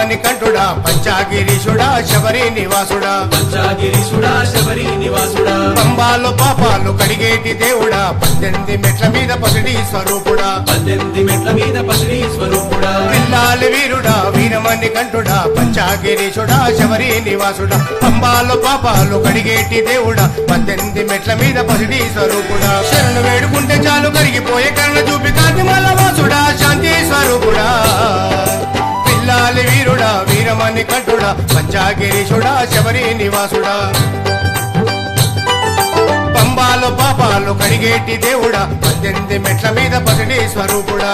వీరమణి కంఠుడా పంచాగిరీషుడా శబరి నివాసుడా పంచాగిరీశుడా శబరి నివాసుడా పంబాలు పాపాలు కడిగేటి దేవుడా పద్దెనిమిది మెట్ల మీద పసిడి స్వరూపుడా పద్దెనిమిది మెట్ల మీద పసిడి స్వరూపుడా పిల్లాలి వీరుడా వీరమణి కంఠుడా పంచాగిరీషుడా శబరి నివాసుడా పంబాలు పాపాలు కడిగేటి దేవుడా పద్దెనిమిది మెట్ల మీద పసిడి స్వరూపుడా శరణు వేడుకుంటే చాలు కరిగిపోయే కర్ణ చూపి కాంతిమల వాసుడా శాంతి స్వరూపుడా పిల్లాలి వీరుడా వీరమణి కంఠుడా పంచాగిరీషుడా శబరి నివాసుడా పంబాలు పాపాలు కడిగేటి దేవుడా పద్దెనిమిది మెట్ల మీద పసిడి స్వరూపుడా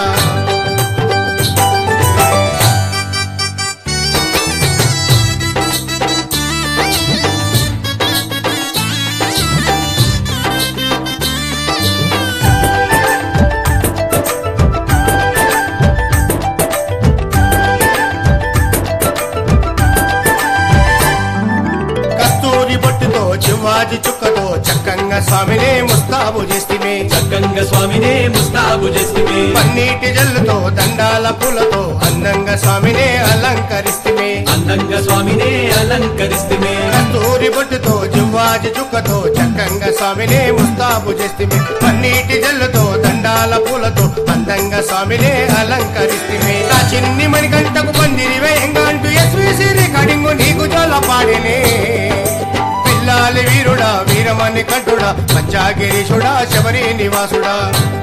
కస్తూరి బొట్టుతో చివ్వాజి చుక్కతో చక్కంగా స్వామినే ముస్తాబు చేస్తిమే చక్కంగా స్వామినే ముస్తాబు చేసిమే పన్నీటి జల్లుతో దండాల పూలతో అందంగా స్వామినే అలంకరిస్తిమే అందంగా స్వామినే అలంకరిస్తుమే కస్తూరి బొట్టుతో చివ్వాజి చుక్కతో చక్కంగా స్వామినే ముస్తాబు చేస్తిమే పన్నీటి జల్లుతో దండాల పూలతో అందంగా స్వామినే అలంకరిస్తిమే నా చిన్ని మణికంటకు పందిరి వేయంగా అంటూ ఎస్వీసీ రికార్డింగ్ నీకు జోల పాడినే పిల్లాలి వీరుడా వీరమణి కంఠుడా పంచాగిరీషుడా శబరి నివాసుడా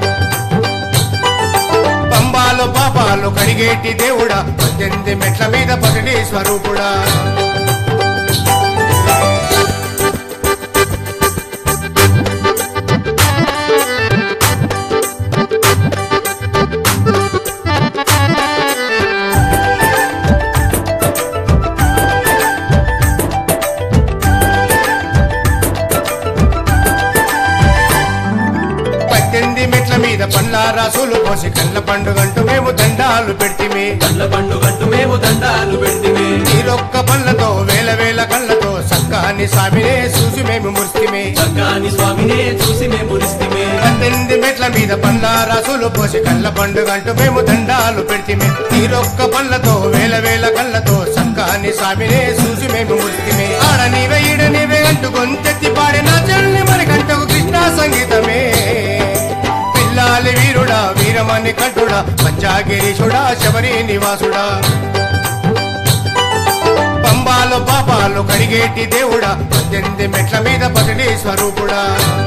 పంబాలు పాపాలు కడిగేటి దేవుడా పద్దెనిమిది మెట్ల మీద పసిడి స్వరూపుడా పద్దెనిమిది మెట్ల మీద పండ్ల రాసులు పోసి కళ్ళ పండుగంటూ మేము దండాలు పెడితిమి కళ్ళ పండు గంటు మేము దండాలు పెడితిమే నీరొక్క పళ్ళతో వేల వేల కళ్ళతో సక్కాని స్వామినే చూసి మేము మురిస్తిమి చక్కాని స్వామినే చూసి మేము మురిస్తిమే పద్దెనిమిది మెట్ల మీద పండ్ల రాసులు పోసి కళ్ళ పండుగంటూ మేము దండాలు పెడితిమి నీరొక్క పళ్ళతో వేల వేల కళ్ళతో సక్కాని స్వామినే చూసి మేము మురిస్తిమి ఆడ నీవే ఈడ నీవే అంటూ గొంతెత్తి పాడిన చెల్లి మరి గంటకు కృష్ణ సంగీతమే పిల్లాలి వీరుడా వీరమణి కంఠుడా పంచాగిరీషుడా శబరి నివాసుడా పంబాలు పాపాలు కడిగేటి దేవుడా పద్దెనిమిది మెట్ల మీద పసిడి స్వరూపుడా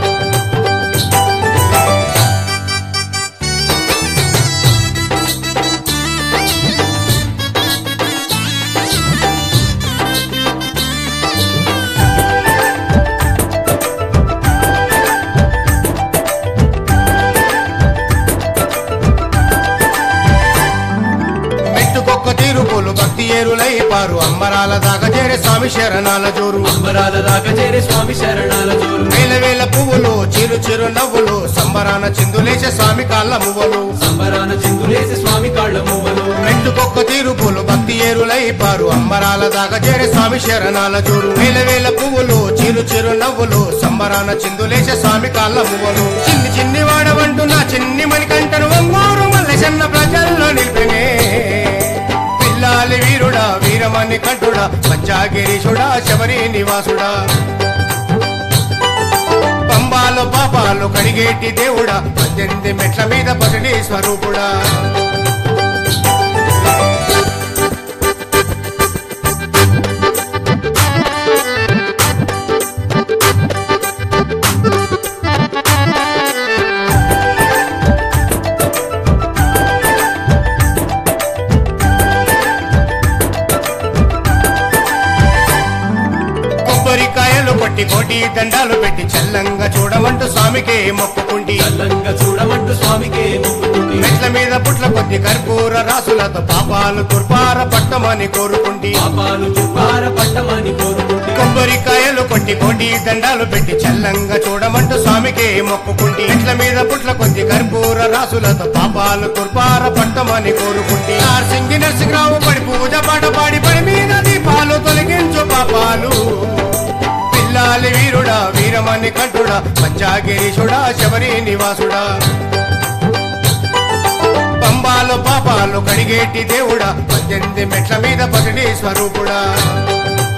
మెట్టుకొక్క తీరుపులు భక్తి ఏరులై పారు అంబరాల దాకా చేరే స్వామి శరణాల జోరు అంబరాల దాకా చేరే స్వామి శరణాల జోరు వేల వేల పువ్వులు చిరు చిరు నవ్వులు సంబరాన చిందులేసే స్వామి కాళ్ళ మువ్వలు సంబరాన చిందులేసి స్వామి కాళ్ళ మువ్వలు మెట్టుకొక్క తీరుపులు భక్తి ఏరులై పారు అంబరాల దాకా చేరే స్వామి శరణాల జోరు వేల వేల పువ్వులు చిరు చిరు నవ్వులు సంబరాన చిందులేసే స్వామి కాళ్ళ మువ్వలు చిన్ని చిన్ని వాడవంటూ నా చిన్ని మణికంటను ఒంగోరు మల్లెసన్న ప్రజల్లో నిలిపినే పిల్లాలి వీరుడా వీరమణి కంఠుడా పంచాగిరీషుడా శబరి నివాసుడా పంబాలు పాపాలు కడిగేటి దేవుడా పద్దెనిమిది మెట్ల మీద పసిడి స్వరూపుడా కొబ్బరికాయలు కొట్టి కోటి దండాలు పెట్టి చల్లంగా చూడమంటూ స్వామికే మొక్కుకుంటి చల్లంగా చూడమంటూ స్వామికే మొక్కుకుంటి మెట్ల మీద పుట్ల కొద్ది కర్పూర రాసులతో పాపాలు తుర్పార పట్టమని కోరుకుంటి పాపాలు చుప్పార పట్టమని కోరుకుంటి కొబ్బరికాయలు కొట్టి కోటి దండాలు పెట్టి చల్లంగా చూడమంటూ స్వామికే మొక్కుకుంటి మెట్ల మీద పుట్ల కొద్ది కర్పూర రాసులతో పాపాలు తుర్పార పట్టమని కోరుకుంటి నార్సింగి నరసింహరావు పడి పూజ పాట పాడి పడి మీద దీపాలు తొలగించు పాపాలు పిల్లాలి వీరుడా వీరమణి కంఠుడా పంచాగిరీషుడా శబరి నివాసుడా పంబాలు పాపాలు కడిగేటి దేవుడా పద్దెనిమిది మెట్ల మీద పసిడి స్వరూపుడా